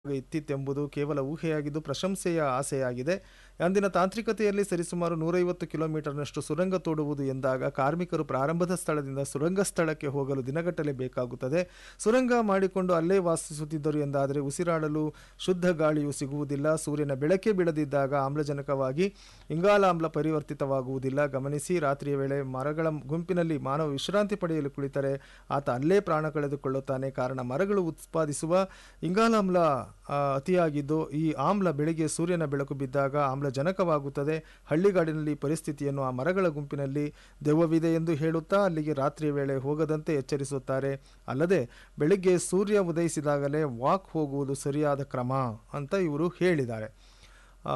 ಇತ್ತಿತ್ತೆಂಬುದು ಕೇವಲ ಊಹೆಯಾಗಿದ್ದು ಪ್ರಶಂಸೆಯ ಆಸೆಯಾಗಿದೆ ಅಂದಿನ ತಾಂತ್ರಿಕತೆಯಲ್ಲಿ ಸರಿಸುಮಾರು ನೂರೈವತ್ತು ಕಿಲೋಮೀಟರ್ನಷ್ಟು ಸುರಂಗ ತೋಡುವುದು ಎಂದಾಗ ಕಾರ್ಮಿಕರು ಪ್ರಾರಂಭದ ಸ್ಥಳದಿಂದ ಸುರಂಗ ಸ್ಥಳಕ್ಕೆ ಹೋಗಲು ದಿನಗಟ್ಟಲೆ ಬೇಕಾಗುತ್ತದೆ ಸುರಂಗ ಮಾಡಿಕೊಂಡು ಅಲ್ಲೇ ವಾಸಿಸುತ್ತಿದ್ದರು ಎಂದಾದರೆ ಉಸಿರಾಡಲು ಶುದ್ಧ ಗಾಳಿಯು ಸಿಗುವುದಿಲ್ಲ ಸೂರ್ಯನ ಬೆಳಕೆ ಬೀಳದಿದ್ದಾಗ ಆಮ್ಲಜನಕವಾಗಿ ಇಂಗಾಲಾಮ್ಲ ಪರಿವರ್ತಿತವಾಗುವುದಿಲ್ಲ ಗಮನಿಸಿ ರಾತ್ರಿಯ ವೇಳೆ ಮರಗಳ ಗುಂಪಿನಲ್ಲಿ ಮಾನವ ವಿಶ್ರಾಂತಿ ಪಡೆಯಲು ಕುಳಿತರೆ ಆತ ಅಲ್ಲೇ ಪ್ರಾಣ ಕಳೆದುಕೊಳ್ಳುತ್ತಾನೆ ಕಾರಣ ಮರಗಳು ಉತ್ಪಾದಿಸುವ ಇಂಗಾಲಾಮ್ಲ ಆ, ಅತಿಯಾಗಿದ್ದು ಈ ಆಮ್ಲ ಬೆಳಿಗ್ಗೆ ಸೂರ್ಯನ ಬೆಳಕು ಬಿದ್ದಾಗ ಆಮ್ಲಜನಕವಾಗುತ್ತದೆ ಹಳ್ಳಿಗಾಡಿನಲ್ಲಿ ಪರಿಸ್ಥಿತಿಯನ್ನು ಆ ಮರಗಳ ಗುಂಪಿನಲ್ಲಿ ದೆವ್ವವಿದೆ ಎಂದು ಹೇಳುತ್ತಾ ಅಲ್ಲಿಗೆ ರಾತ್ರಿಯ ವೇಳೆ ಹೋಗದಂತೆ ಎಚ್ಚರಿಸುತ್ತಾರೆ ಅಲ್ಲದೆ ಬೆಳಿಗ್ಗೆ ಸೂರ್ಯ ಉದಯಿಸಿದಾಗಲೇ ವಾಕ್ ಹೋಗುವುದು ಸರಿಯಾದ ಕ್ರಮ ಅಂತ ಇವರು ಹೇಳಿದ್ದಾರೆ ಆ,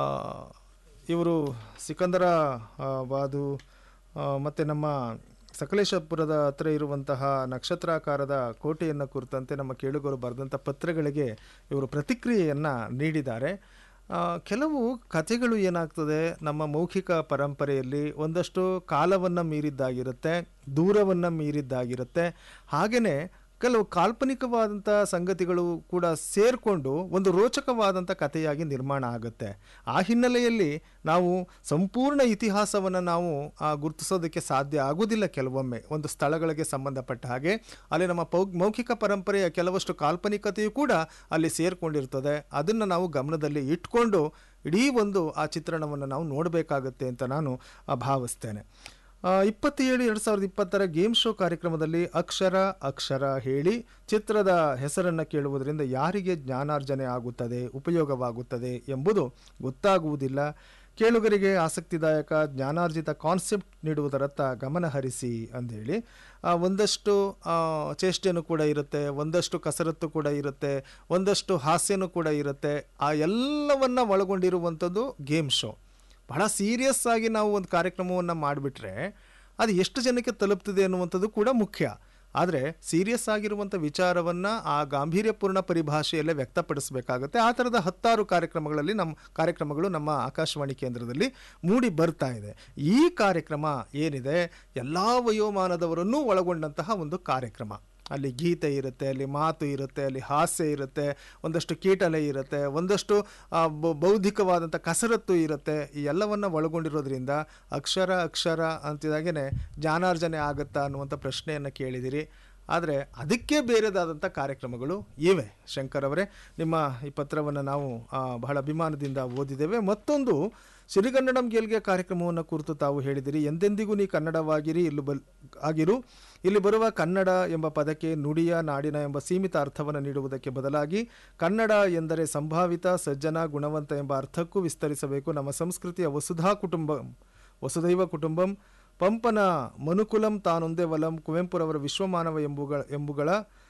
ಇವರು ಸಿಕಂದರ ಆ, ಬಾದು ಮತ್ತು ನಮ್ಮ ಸಕಲೇಶಪುರದ ಹತ್ರ ಇರುವಂತಹ ನಕ್ಷತ್ರಾಕಾರದ ಕೋಟೆಯನ್ನು ಕುರಿತಂತೆ ನಮ್ಮ ಕೇಳುಗರು ಬರೆದಂಥ ಪತ್ರಗಳಿಗೆ ಇವರು ಪ್ರತಿಕ್ರಿಯೆಯನ್ನು ನೀಡಿದ್ದಾರೆ ಆ, ಕೆಲವು ಕಥೆಗಳು ಏನಾಗ್ತದೆ ನಮ್ಮ ಮೌಖಿಕ ಪರಂಪರೆಯಲ್ಲಿ ಒಂದಷ್ಟು ಕಾಲವನ್ನು ಮೀರಿದ್ದಾಗಿರುತ್ತೆ ದೂರವನ್ನು ಮೀರಿದ್ದಾಗಿರುತ್ತೆ ಹಾಗೆಯೇ ಕೆಲವು ಕಾಲ್ಪನಿಕವಾದಂಥ ಸಂಗತಿಗಳು ಕೂಡ ಸೇರಿಕೊಂಡು ಒಂದು ರೋಚಕವಾದಂಥ ಕಥೆಯಾಗಿ ನಿರ್ಮಾಣ ಆಗುತ್ತೆ ಆ ಹಿನ್ನೆಲೆಯಲ್ಲಿ ನಾವು ಸಂಪೂರ್ಣ ಇತಿಹಾಸವನ್ನು ನಾವು ಆ, ಗುರುತಿಸೋದಕ್ಕೆ ಸಾಧ್ಯ ಆಗೋದಿಲ್ಲ ಕೆಲವೊಮ್ಮೆ ಒಂದು ಸ್ಥಳಗಳಿಗೆ ಸಂಬಂಧಪಟ್ಟ ಹಾಗೆ ಅಲ್ಲಿ ನಮ್ಮ ಪೌ ಮೌಖಿಕ ಪರಂಪರೆಯ ಕೆಲವಷ್ಟು ಕಾಲ್ಪನಿಕತೆಯು ಕೂಡ ಅಲ್ಲಿ ಸೇರಿಕೊಂಡಿರ್ತದೆ ಅದನ್ನು ನಾವು ಗಮನದಲ್ಲಿ ಇಟ್ಕೊಂಡು ಇಡೀ ಒಂದು ಆ ಚಿತ್ರಣವನ್ನು ನಾವು ನೋಡಬೇಕಾಗತ್ತೆ ಅಂತ ನಾನು ಆ, ಭಾವಿಸ್ತೇನೆ ಆ, ಇಪ್ಪತ್ತೇಳು ಎರಡು ಸಾವಿರದ ಇಪ್ಪತ್ತರ ಗೇಮ್ ಶೋ ಕಾರ್ಯಕ್ರಮದಲ್ಲಿ ಅಕ್ಷರ ಅಕ್ಷರ ಹೇಳಿ ಚಿತ್ರದ ಹೆಸರನ್ನು ಕೇಳುವುದರಿಂದ ಯಾರಿಗೆ ಜ್ಞಾನಾರ್ಜನೆ ಆಗುತ್ತದೆ ಉಪಯೋಗವಾಗುತ್ತದೆ ಎಂಬುದು ಗೊತ್ತಾಗುವುದಿಲ್ಲ ಕೇಳುಗರಿಗೆ ಆಸಕ್ತಿದಾಯಕ ಜ್ಞಾನಾರ್ಜಿತ ಕಾನ್ಸೆಪ್ಟ್ ನೀಡುವುದರತ್ತ ಗಮನ ಹರಿಸಿ ಅಂದೇಳಿ ಆ, ಒಂದಷ್ಟು ಆ, ಚೇಷ್ಟೆನೂ ಕೂಡ ಇರುತ್ತೆ ಒಂದಷ್ಟು ಕಸರತ್ತು ಕೂಡ ಇರುತ್ತೆ ಒಂದಷ್ಟು ಹಾಸ್ಯನೂ ಕೂಡ ಇರುತ್ತೆ ಆ ಎಲ್ಲವನ್ನ ಒಳಗೊಂಡಿರುವಂಥದ್ದು ಗೇಮ್ ಶೋ ಬಹಳ ಸೀರಿಯಸ್ ಆಗಿ ನಾವು ಒಂದು ಕಾರ್ಯಕ್ರಮವನ್ನು ಮಾಡಿಬಿಟ್ರೆ ಅದು ಎಷ್ಟು ಜನಕ್ಕೆ ತಲುಪ್ತದೆ ಅನ್ನುವಂಥದ್ದು ಕೂಡ ಮುಖ್ಯ ಆದರೆ ಸೀರಿಯಸ್ ಆಗಿರುವಂಥ ವಿಚಾರವನ್ನು ಆ ಗಾಂಭೀರ್ಯಪೂರ್ಣ ಪರಿಭಾಷೆಯಲ್ಲೇ ವ್ಯಕ್ತಪಡಿಸಬೇಕಾಗುತ್ತೆ ಆ ಥರದ ಹತ್ತಾರು ಕಾರ್ಯಕ್ರಮಗಳಲ್ಲಿ ನಮ್ಮ ಕಾರ್ಯಕ್ರಮಗಳು ನಮ್ಮ ಆಕಾಶವಾಣಿ ಕೇಂದ್ರದಲ್ಲಿ ಮೂಡಿ ಬರ್ತಾ ಇದೆ ಈ ಕಾರ್ಯಕ್ರಮ ಏನಿದೆ ಎಲ್ಲ ವಯೋಮಾನದವರನ್ನೂ ಒಳಗೊಂಡಂತಹ ಒಂದು ಕಾರ್ಯಕ್ರಮ ಅಲ್ಲಿ ಗೀತೆ ಇರುತ್ತೆ ಅಲ್ಲಿ ಮಾತು ಇರುತ್ತೆ ಅಲ್ಲಿ ಹಾಸ್ಯ ಇರುತ್ತೆ ಒಂದಷ್ಟು ಕೀಟಲೆ ಇರುತ್ತೆ ಒಂದಷ್ಟು ಆ, ಬೌ- ಬೌದ್ಧಿಕವಾದಂಥ ಕಸರತ್ತು ಇರುತ್ತೆ ಈ ಎಲ್ಲವನ್ನು ಒಳಗೊಂಡಿರೋದ್ರಿಂದ ಅಕ್ಷರ ಅಕ್ಷರ ಅಂತಿದಾಗೇ ಜ್ಞಾನಾರ್ಜನೆ ಆಗುತ್ತಾ ಅನ್ನುವಂಥ ಪ್ರಶ್ನೆಯನ್ನು ಕೇಳಿದಿರಿ ಆದರೆ ಅದಕ್ಕೆ ಬೇರೆದಾದಂಥ ಕಾರ್ಯಕ್ರಮಗಳು ಇವೆ ಶಂಕರ್ ಅವರೇ ನಿಮ್ಮ ಈ ಪತ್ರವನ್ನು ನಾವು ಆ, ಬಹಳ ಅಭಿಮಾನದಿಂದ ಓದಿದ್ದೇವೆ ಮತ್ತೊಂದು ಸಿರಿಗನ್ನಡಂ ಗೆಲ್ಗೆ ಕಾರ್ಯಕ್ರಮವನ್ನು ಕುರಿತು ತಾವು ಹೇಳಿದಿರಿ ಎಂದೆಂದಿಗೂ ನೀ ಕನ್ನಡವಾಗಿರಿ ಇಲ್ಲಿ ಬಲ್ ಆಗಿರು ಇಲ್ಲಿ ಬರುವ ಕನ್ನಡ ಎಂಬ ಪದಕ್ಕೆ ನುಡಿಯ ನಾಡಿನ ಎಂಬ ಸೀಮಿತ ಅರ್ಥವನ್ನು ನೀಡುವುದಕ್ಕೆ ಬದಲಾಗಿ ಕನ್ನಡ ಎಂದರೆ ಸಂಭಾವಿತ ಸಜ್ಜನ ಗುಣವಂತ ಎಂಬ ಅರ್ಥಕ್ಕೂ ವಿಸ್ತರಿಸಬೇಕು ನಮ್ಮ ಸಂಸ್ಕೃತಿಯ ವಸುಧಾ ಕುಟುಂಬ ವಸುದೈವ ಕುಟುಂಬಂ ಪಂಪನ ಮನುಕುಲಂ ತಾನೊಂದೇ ವಲಂ ಕುವೆಂಪುರವರ ವಿಶ್ವಮಾನವ ಎಂಬುಗಳ ಎಂಬುಗಳ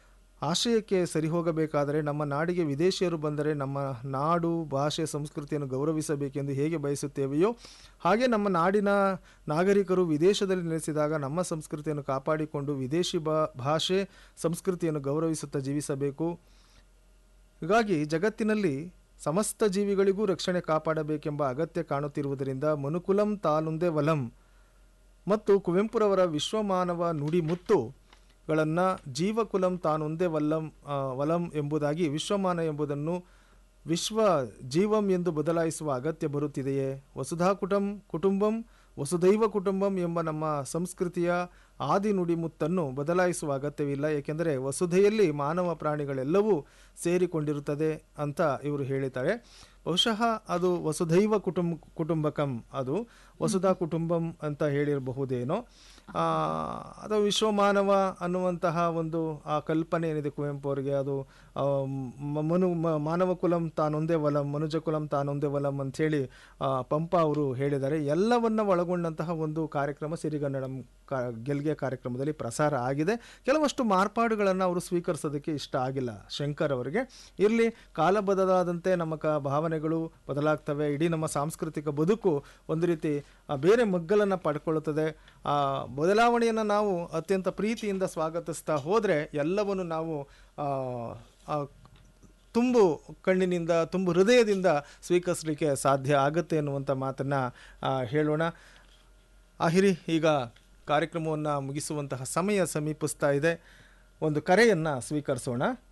ಆಶಯಕ್ಕೆ ಸರಿಹೋಗಬೇಕಾದರೆ ನಮ್ಮ ನಾಡಿಗೆ ವಿದೇಶಿಯರು ಬಂದರೆ ನಮ್ಮ ನಾಡು ಭಾಷೆ ಸಂಸ್ಕೃತಿಯನ್ನು ಗೌರವಿಸಬೇಕೆಂದು ಹೇಗೆ ಬಯಸುತ್ತೇವೆಯೋ ಹಾಗೆ ನಮ್ಮ ನಾಡಿನ ನಾಗರಿಕರು ವಿದೇಶದಲ್ಲಿ ನೆಲೆಸಿದಾಗ ನಮ್ಮ ಸಂಸ್ಕೃತಿಯನ್ನು ಕಾಪಾಡಿಕೊಂಡು ವಿದೇಶಿ ಬಾ ಭಾಷೆ ಸಂಸ್ಕೃತಿಯನ್ನು ಗೌರವಿಸುತ್ತಾ ಜೀವಿಸಬೇಕು ಹೀಗಾಗಿ ಜಗತ್ತಿನಲ್ಲಿ ಸಮಸ್ತ ಜೀವಿಗಳಿಗೂ ರಕ್ಷಣೆ ಕಾಪಾಡಬೇಕೆಂಬ ಅಗತ್ಯ ಕಾಣುತ್ತಿರುವುದರಿಂದ ಮನುಕುಲಂ ತಾನುಂದೆ ವಲಂ ಮತ್ತು ಕುವೆಂಪುರವರ ವಿಶ್ವಮಾನವ ನುಡಿ ಮುತ್ತುಗಳನ್ನು ಜೀವಕುಲಂ ತಾನೊಂದೇ ವಲ್ಲಂ ಆ, ವಲಂ ಎಂಬುದಾಗಿ ವಿಶ್ವಮಾನ ಎಂಬುದನ್ನು ವಿಶ್ವ ಜೀವಂ ಎಂದು ಬದಲಾಯಿಸುವ ಅಗತ್ಯ ಬರುತ್ತಿದೆಯೇ ವಸುಧಾ ಕುಟುಂಬ ಕುಟುಂಬಂ ವಸುದೈವ ಕುಟುಂಬಂ ಎಂಬ ನಮ್ಮ ಸಂಸ್ಕೃತಿಯ ಆದಿ ನುಡಿಮುತ್ತನ್ನು ಬದಲಾಯಿಸುವ ಅಗತ್ಯವಿಲ್ಲ ಏಕೆಂದರೆ ವಸುಧೆಯಲ್ಲಿ ಮಾನವ ಪ್ರಾಣಿಗಳೆಲ್ಲವೂ ಸೇರಿಕೊಂಡಿರುತ್ತದೆ ಅಂತ ಇವರು ಹೇಳಿದ್ದಾರೆ ಬಹುಶಃ ಅದು ವಸುಧೈವ ಕುಟುಂಬ ಕುಟುಂಬಕಂ ಅದು ವಸುಧಾ ಕುಟುಂಬಂ ಅಂತ ಹೇಳಿರಬಹುದೇನೋ ಆ, ಅಥವಾ ವಿಶ್ವಮಾನವ ಅನ್ನುವಂತಹ ಒಂದು ಆ ಕಲ್ಪನೆ ಏನಿದೆ ಕುವೆಂಪು ಅವರಿಗೆ ಅದು ಆ, ಮ- ಮನು ಮ- ಮಾನವ ಕುಲಂ ತಾನೊಂದೇ ವಲಂ ಮನುಜ ಕುಲಂ ತಾನೊಂದೇ ವಲಂ ಅಂಥೇಳಿ ಆ, ಪಂಪ ಅವರು ಹೇಳಿದ್ದಾರೆ ಎಲ್ಲವನ್ನ ಒಳಗೊಂಡಂತಹ ಒಂದು ಕಾರ್ಯಕ್ರಮ ಸಿರಿಗನ್ನಡಂ ಕಾ ಗೆಲ್ಗೆ ಕಾರ್ಯಕ್ರಮದಲ್ಲಿ ಪ್ರಸಾರ ಆಗಿದೆ ಕೆಲವಷ್ಟು ಮಾರ್ಪಾಡುಗಳನ್ನು ಅವರು ಸ್ವೀಕರಿಸೋದಕ್ಕೆ ಇಷ್ಟ ಆಗಿಲ್ಲ ಶಂಕರ್ ಅವರಿಗೆ ಇರಲಿ ಕಾಲ ಬದಲಾದಂತೆ ನಮ್ಮ ಕ ಭಾವನೆಗಳು ಬದಲಾಗ್ತವೆ ಇಡೀ ನಮ್ಮ ಸಾಂಸ್ಕೃತಿಕ ಬದುಕು ಒಂದು ರೀತಿ ಆ, ಬೇರೆ ಮಗ್ಗಲನ್ನು ಪಡ್ಕೊಳ್ಳುತ್ತದೆ ಆ ಬದಲಾವಣೆಯನ್ನು ನಾವು ಅತ್ಯಂತ ಪ್ರೀತಿಯಿಂದ ಸ್ವಾಗತಿಸ್ತಾ ಹೋದರೆ ಎಲ್ಲವನ್ನು ನಾವು ಆ, ಆ, ತುಂಬು ಕಣ್ಣಿನಿಂದ ತುಂಬು ಹೃದಯದಿಂದ ಸ್ವೀಕರಿಸಲಿಕ್ಕೆ ಸಾಧ್ಯ ಆಗುತ್ತೆ ಎನ್ನುವಂಥ ಮಾತನ್ನು ಹೇಳೋಣ ಆಹಿರಿ ಈಗ ಕಾರ್ಯಕ್ರಮವನ್ನು ಮುಗಿಸುವಂತಹ ಸಮಯ ಸಮೀಪಿಸ್ತಾ ಇದೆ ಒಂದು ಕರೆಯನ್ನು ಸ್ವೀಕರಿಸೋಣ